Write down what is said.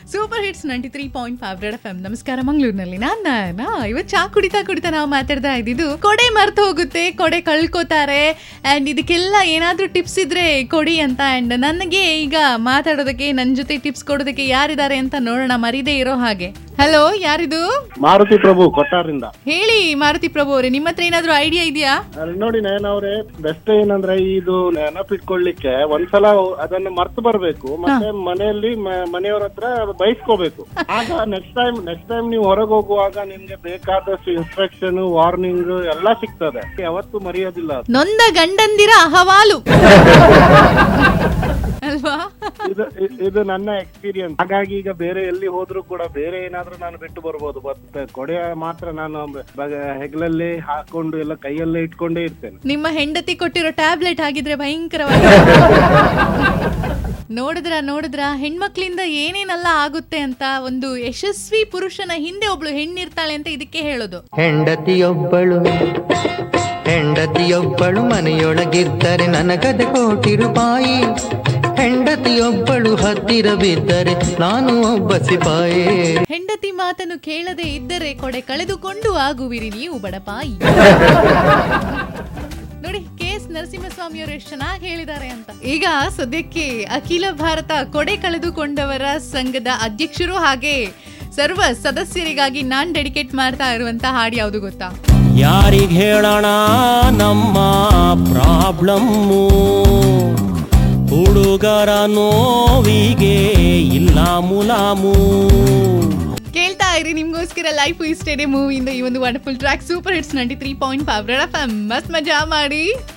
Super hits ninety three point five red F M ನಮಸ್ಕಾರ ಮಂಗಳೂರಿನಲ್ಲಿ ನಾನ್ ನಾ ಇವತ್ತು ಚಾ ಕುಡಿತಾ ಕುಡಿತಾ ನಾವು ಮಾತಾಡ್ತಾ ಇದ್ದಿದ್ದು ಕೊಡೆ ಮರ್ತು ಹೋಗುತ್ತೆ ಕೊಡೆ ಕಳ್ಕೊತಾರೆ ಅಂಡ್ ಇದಕ್ಕೆಲ್ಲ ಏನಾದ್ರೂ ಟಿಪ್ಸ್ ಇದ್ರೆ ಕೊಡಿ ಅಂತ ಅಂಡ್ ನನಗೆ ಈಗ ಮಾತಾಡೋದಕ್ಕೆ ನನ್ನ ಜೊತೆ ಟಿಪ್ಸ್ ಕೊಡೋದಕ್ಕೆ ಯಾರಿದ್ದಾರೆ ಅಂತ ನೋಡೋಣ ಮರಿದೇ ಇರೋ ಹಾಗೆ ಹಲೋ ಯಾರಿದು ಮಾರುತಿ ಪ್ರಭು ಕೊಟ್ಟಾರಿಂದ ಹೇಳಿ ಮಾರುತಿ ಪ್ರಭು ಅವರೇ ನಿಮ್ಮ ಹತ್ರ ಏನಾದ್ರೂ ಐಡಿಯಾ ಇದೆಯಾ ಅಲ್ಲಿ ನೋಡಿ ನಯನವ್ರೆ ಬೆಸ್ಟ್ ಏನಂದ್ರೆ ಇದು ನೆನಪಿಟ್ಕೊಳ್ಳಿಕ್ಕೆ ಒಂದ್ಸಲ ಅದನ್ನ ಮರ್ತು ಬರ್ಬೇಕು ಮತ್ತೆ ಮನೆಯಲ್ಲಿ ಮ- ಮನೆಯವ್ರ ಹತ್ರ ಬಯಸ್ಕೋಬೇಕು ಆಗ ನೆಕ್ಸ್ಟ್ ಟೈಮ್ ನೆಕ್ಸ್ಟ್ ಟೈಮ್ ನೀವು ಹೊರಗೆ ಹೋಗುವಾಗ ನಿಮ್ಗೆ ಬೇಕಾದಷ್ಟು ಇನ್ಸ್ಟ್ರಕ್ಷನ್ ವಾರ್ನಿಂಗ್ ಎಲ್ಲಾ ಸಿಗ್ತದೆ ಯಾವತ್ತೂ ಮರೆಯೋದಿಲ್ಲ ಅದು. ನೊಂದ ಗಂಡಂದಿರ ಅಹವಾಲು ಅಲ್ವಾ ಇದು ಇ- ಇದು ನನ್ನ ಎಕ್ಸ್ಪೀರಿಯನ್ಸ್ ಹಾಗಾಗಿ ಈಗ ಬೇರೆ ಎಲ್ಲಿ ಹೋದ್ರು ಕೂಡ ಬೇರೆ ಏನಾದ್ರೂ ನಾನು ಬಿಟ್ಟು ಬರ್ಬೋದು ಬಟ್ ಕೊಡೆ ಮಾತ್ರ ನಾನು ಬ- ಹೆಗಲಲ್ಲಿ ಹಾಕೊಂಡು ಎಲ್ಲ ಕೈಯಲ್ಲೇ ಇಟ್ಕೊಂಡೇ ಇರ್ತೇನೆ ನಿಮ್ಮ ಹೆಂಡತಿ ಕೊಟ್ಟಿರೋ ಟ್ಯಾಬ್ಲೆಟ್ ಆಗಿದ್ರೆ ಭಯಂಕರವಾಗಿ ನೋಡಿದ್ರ ನೋಡಿದ್ರ ಹೆಣ್ಮಕ್ಳಿಂದ ಏನೇನೆಲ್ಲ ಆಗುತ್ತೆ ಅಂತ ಒಂದು ಯಶಸ್ವಿ ಪುರುಷನ ಹಿಂದೆ ಒಬ್ಳು ಹೆಣ್ಣಿರ್ತಾಳೆ ಅಂತ ಇದಕ್ಕೆ ಹೇಳೋದು ಹೆಂಡತಿಯೊಬ್ಬಳು ಹೆಂಡತಿಯೊಬ್ಬಳು ಮನೆಯೊಳಗಿದ್ದರೆ ನನಗದೆ ಕೋಟಿ ರೂಪಾಯಿ ಹೆಂಡತಿಯೊಬ್ಬಳು ಹತ್ತಿರ ಬಿದ್ದರೆ ನಾನು ಒಬ್ಬ ಸಿಪಾಯೇ ಹೆಂಡತಿ ಮಾತನ್ನು ಕೇಳದೆ ಇದ್ದರೆ ಕೊಡೆ ಕಳೆದುಕೊಂಡು ಆಗುವಿರಿ ನೀವು ಬಡಪಾಯಿ ನೋಡಿ ಕೆ ಎಸ್ ನರಸಿಂಹಸ್ವಾಮಿ ಅವರು ಎಷ್ಟು ಚೆನ್ನಾಗಿ ಹೇಳಿದ್ದಾರೆ ಅಂತ ಈಗ ಸದ್ಯಕ್ಕೆ ಅಖಿಲ ಭಾರತ ಕೊಡೆ ಕಳೆದುಕೊಂಡವರ ಸಂಘದ ಅಧ್ಯಕ್ಷರು ಹಾಗೆ ಸರ್ವ ಸದಸ್ಯರಿಗಾಗಿ ನಾನ್ ಡೆಡಿಕೇಟ್ ಮಾಡ್ತಾ ಇರುವಂತ ಹಾಡು ಯಾವುದು ಗೊತ್ತಾ ಯಾರಿಗ್ ಹೇಳೋಣ ನಮ್ಮ ಪ್ರಾಬ್ಲಮ್ಮು ಹುಡುಗರ ನೋವಿಗೆ ಇಲ್ಲ ಮುಲಾಮು ಕೇಳ್ತಾ ಇರಿ ನಿಮ್ಗೋಸ್ಕರ ಲೈಫ್ ಇಸ್ಟೇಡೆ ಮೂವಿಯಿಂದ ಈ ಒಂದು wonderful track super hits ninety three point five ಮಸ್ತ್ ಮಜಾ ಮಾಡಿ